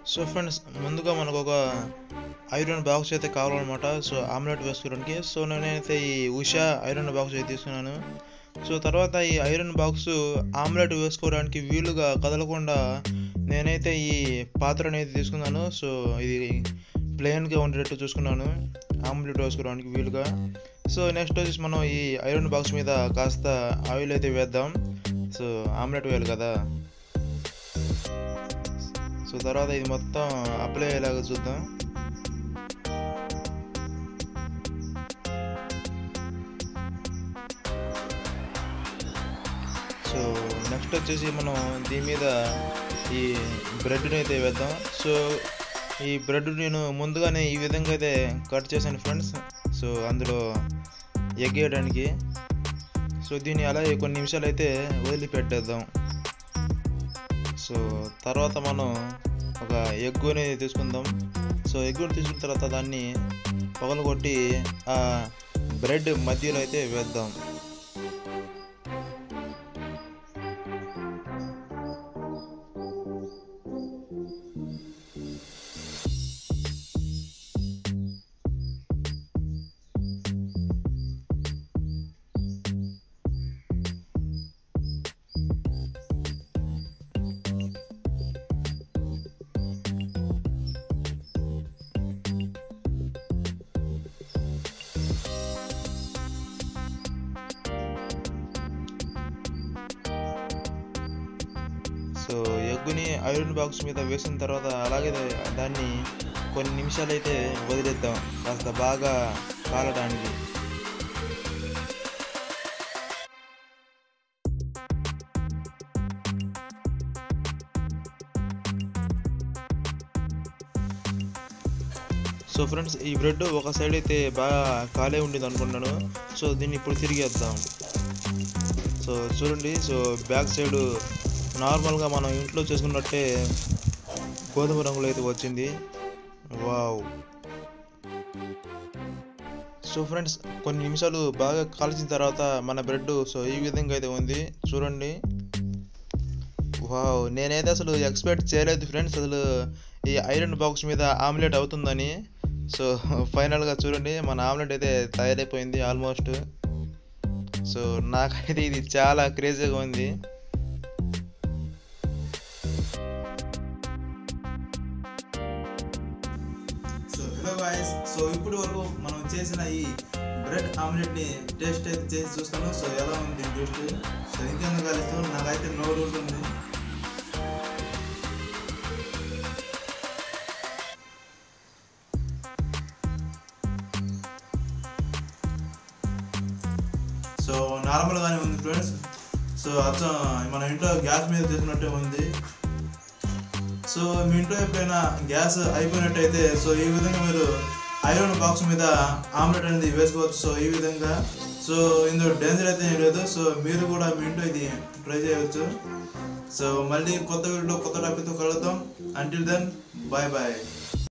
so friends ముందుగా మనకు ఒక ఐరన్ బాక్స్ అయితే కావాలన్నమాట సో ఆమ్లెట్ వేసుకోవడానికి సో నేనైతే ఈ ఉషా ఐరన్ బాక్స్ అయితే తీసుకున్నాను సో తర్వాత ఈ ఐరన్ బాక్స్ ఆమ్లెట్ వేసుకోవడానికి వీలుగా కదలకుండా నేనైతే ఈ పాత్ర అనేది తీసుకున్నాను సో ఇది ప్లెయిన్గా ఉండేటట్టు చూసుకున్నాను ఆమ్లెట్ వేసుకోవడానికి వీలుగా సో నెక్స్ట్ వచ్చేసి మనం ఈ ఐరన్ బాక్స్ మీద కాస్త ఆయిల్ అయితే వేద్దాం సో ఆమ్లెట్ వేయాలి కదా సో తర్వాత ఇది మొత్తం అప్లై అయ్యేలాగా చూద్దాం సో నెక్స్ట్ వచ్చేసి మనం దీని మీద ఈ బ్రెడ్ని అయితే వేద్దాం సో ఈ బ్రెడ్ నేను ముందుగానే ఈ విధంగా అయితే కట్ చేశాను ఫ్రెండ్స్ సో అందులో ఎగ్ వేయడానికి సో దీన్ని అలాగే కొన్ని నిమిషాలు అయితే వదిలిపెట్టేద్దాం సో తర్వాత మనం ఒక ఎగ్ అనేది తీసుకుందాం సో ఎగ్గుని తీసుకున్న తర్వాత దాన్ని పగలగొట్టి ఆ బ్రెడ్ మధ్యలో అయితే వేద్దాం సో ఎగ్గుని ఐరన్ బాక్స్ మీద వేసిన తర్వాత అలాగే దాన్ని కొన్ని నిమిషాలు అయితే వదిలేద్దాం కాస్త బాగా కాలడానికి సో ఫ్రెండ్స్ ఈ బ్రెడ్ ఒక సైడ్ అయితే బాగా కాలే ఉండేది అనుకున్నాను సో దీన్ని ఇప్పుడు తిరిగేద్దాం సో చూడండి సో బ్యాక్ సైడ్ నార్మల్గా మనం ఇంట్లో చేసుకున్నట్టే గోధుమ రంగులో అయితే వచ్చింది వావ్ సో ఫ్రెండ్స్ కొన్ని నిమిషాలు బాగా కాల్చిన తర్వాత మన బ్రెడ్ సో ఈ విధంగా అయితే ఉంది చూడండి వావ్ నేనైతే అసలు ఎక్స్పెక్ట్ చేయలేదు ఫ్రెండ్స్ అసలు ఈ ఐరన్ బాక్స్ మీద ఆమ్లెట్ అవుతుందని సో ఫైనల్గా చూడండి మన ఆమ్లెట్ అయితే తయారైపోయింది ఆల్మోస్ట్ సో నాకైతే ఇది చాలా క్రేజీగా ఉంది సో హలో గాయస్ సో ఇప్పటి వరకు మనం చేసిన ఈ బ్రెడ్ ఆమ్లెట్ ని టేస్ట్ అయితే చేసి చూస్తాను సో ఎలా ఉంది టేస్ట్ సో ఇంకెందుకు కలుస్తాం నాకైతే నోరు ఉంటుంది సో నార్మల్గానే ఉంది ఫ్రెండ్స్ సో అచ్చం మన ఇంట్లో గ్యాస్ మీద చేసినట్టే ఉంది సో మీ ఇంట్లో ఎప్పుడైనా గ్యాస్ అయిపోయినట్టయితే సో ఈ విధంగా మీరు ఐరన్ బాక్స్ మీద ఆమ్లెట్ అనేది వేసుకోవచ్చు సో ఈ విధంగా సో ఇందులో డేంజర్ అయితే ఏం లేదు సో మీరు కూడా మీ ఇంట్లో ఇది ట్రై చేయవచ్చు సో మళ్ళీ కొత్త వీడియోలో కొత్త టాపిక్తో కలుద్దాం అంటిల్ దెన్ బాయ్ బాయ్